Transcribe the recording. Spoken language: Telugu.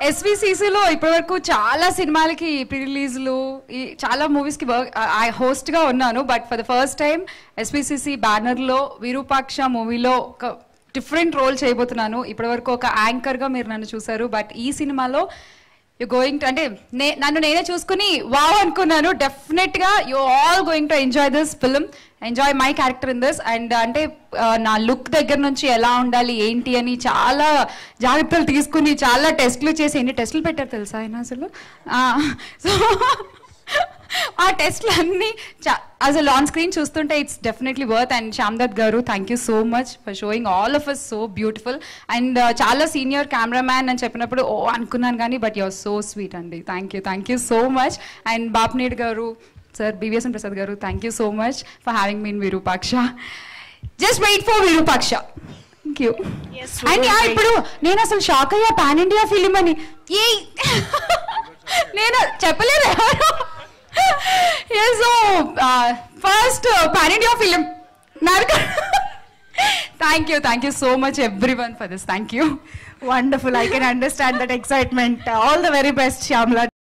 ఎస్విసిసిలో ఇప్పటివరకు చాలా సినిమాలకి ప్రీ రిలీజ్లు ఈ చాలా మూవీస్కి వర్క్ హోస్ట్గా ఉన్నాను but for the first time SVCC బ్యానర్లో విరూపాక్ష మూవీలో ఒక డిఫరెంట్ రోల్ చేయబోతున్నాను ఇప్పటివరకు ఒక యాంకర్గా మీరు నన్ను చూశారు బట్ ఈ సినిమాలో యు గోయింగ్ టు అంటే నే నన్ను నేనే చూసుకుని వావ్ అనుకున్నాను డెఫినెట్గా you all going to enjoy this film enjoy my character in this and అంటే ఆ, నా లుక్ దగ్గర నుంచి ఎలా ఉండాలి ఏంటి అని చాలా జాగ్రత్తలు తీసుకుని చాలా టెస్ట్లు చేసి ఎన్ని టెస్టులు పెట్టారు తెలుసా ఆయన అసలు సో ఆ టెస్ట్లు అన్ని చా- అసలు ఆన్ స్క్రీన్ చూస్తుంటే it's definitely worth and Shamdat గారు thank you so much for showing all of us so beautiful and చాలా సీనియర్ కెమెరామ్యాన్ అని చెప్పినప్పుడు ఓ అనుకున్నాను కానీ బట్ యువర్ సో స్వీట్ అండి thank you thank you so much and Bapineedu గారు సార్ బివిఎస్ఎన్ ప్రసాద్ గారు thank you so much for having mean Virupaksha just wait for Virupaksha thank you Yes, we and will wait. ఇప్పుడు నేను అసలు షాక్ అయ్యా పాన్ ఇండియా ఫిలిం అని ఏ నేను చెప్పలేదు ఎవరు so first pan India film నరక thank you thank you so much everyone for this thank you Wonderful. I can understand that excitement. All the very best, Shyamla.